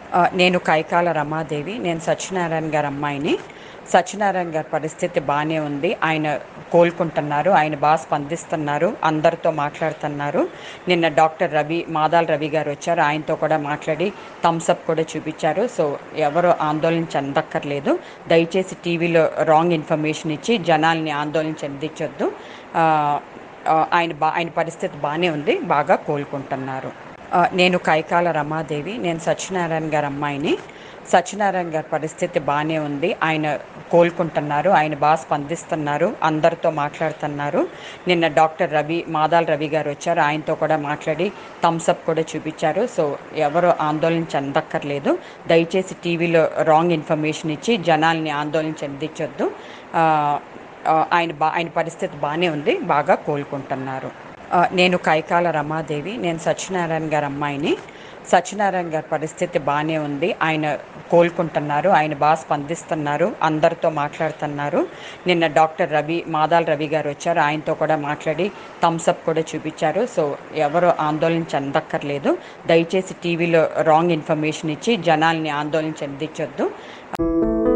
ఆ, నేను కైకాల రమాదేవి నేను సత్యనారాయణ గారి అమ్మాయిని సత్యనారాయణ గారి పరిస్థితి బాగానే ఉంది ఆయన కోలుకుంటున్నారు ఆయన బాగా స్పందిస్తున్నారు అందరితో మాట్లాడుతున్నారు నిన్న డాక్టర్ రవి మాదాల్ రవి గారు వచ్చారు ఆయనతో కూడా మాట్లాడి థమ్స్అప్ కూడా చూపించారు సో ఎవరు ఆందోళన చెందక్కర్లేదు దయచేసి టీవీలో రాంగ్ ఇన్ఫర్మేషన్ ఇచ్చి జనాల్ని ఆందోళన చెందించొద్దు ఆ, ఆ, ఆయన బా ఆయన పరిస్థితి బాగానే ఉంది బాగా కోలుకుంటున్నారు ఆ, నేను కైకాల రమాదేవి నేను సత్యనారాయణ గారి అమ్మాయిని సత్యనారాయణ గారి పరిస్థితి బాగానే ఉంది ఆయన కోలుకుంటున్నారు ఆయన బాగా స్పందిస్తున్నారు అందరితో మాట్లాడుతున్నారు నిన్న డాక్టర్ రవి మాదాల్ రవి గారు వచ్చారు ఆయనతో కూడా మాట్లాడి థమ్స్అప్ కూడా చూపించారు సో ఎవరు ఆందోళన చెందక్కర్లేదు దయచేసి టీవీలో రాంగ్ ఇన్ఫర్మేషన్ ఇచ్చి జనాల్ని ఆందోళన చెందించొద్దు ఆ, ఆ, ఆయన బా ఆయన పరిస్థితి బాగానే ఉంది బాగా కోలుకుంటున్నారు ఆ, నేను కైకాల రమాదేవి నేను సత్యనారాయణ గారి అమ్మాయిని సత్యనారాయణ గారి పరిస్థితి బాగానే ఉంది ఆయన కోలుకుంటున్నారు ఆయన బాగా స్పందిస్తున్నారు అందరితో మాట్లాడుతున్నారు నిన్న డాక్టర్ రవి మాదాల్ రవి గారు వచ్చారు ఆయనతో కూడా మాట్లాడి థమ్స్అప్ కూడా చూపించారు సో ఎవరు ఆందోళన చెందక్కర్లేదు దయచేసి టీవీలో రాంగ్ ఇన్ఫర్మేషన్ ఇచ్చి జనాల్ని ఆందోళన చెందించొద్దు